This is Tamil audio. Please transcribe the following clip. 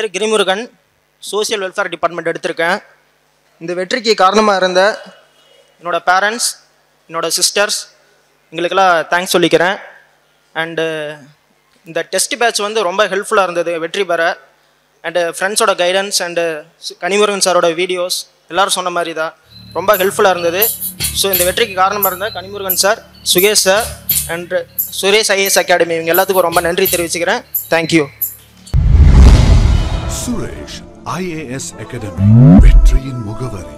பேர் கிரிமுருகன் சோஷியல் வெல்ஃபேர் டிபார்ட்மெண்ட் எடுத்திருக்கேன் இந்த வெற்றிக்கு காரணமாக இருந்த என்னோட பேரண்ட்ஸ் என்னோட சிஸ்டர்ஸ் எங்களுக்கெல்லாம் தேங்க்ஸ் சொல்லிக்கிறேன் அண்டு இந்த டெஸ்ட் பேட்ச் வந்து ரொம்ப ஹெல்ப்ஃபுல்லாக இருந்தது வெற்றி பெற அண்டு ஃப்ரெண்ட்ஸோட கைடன்ஸ் அண்டு கனிமுருகன் சாரோட வீடியோஸ் எல்லாரும் சொன்ன மாதிரி தான் ரொம்ப ஹெல்ப்ஃபுல்லாக இருந்தது ஸோ இந்த வெற்றிக்கு காரணமாக இருந்த Kanimurugan sir Sukesh sir and Suresh IAS academy இவங்க எல்லாத்துக்கும் ரொம்ப நன்றி தெரிவிச்சுக்கிறேன் தேங்க்யூ சுரேஷ் ஐஏஎஸ் அகாடமி வெற்றியின் முகவரி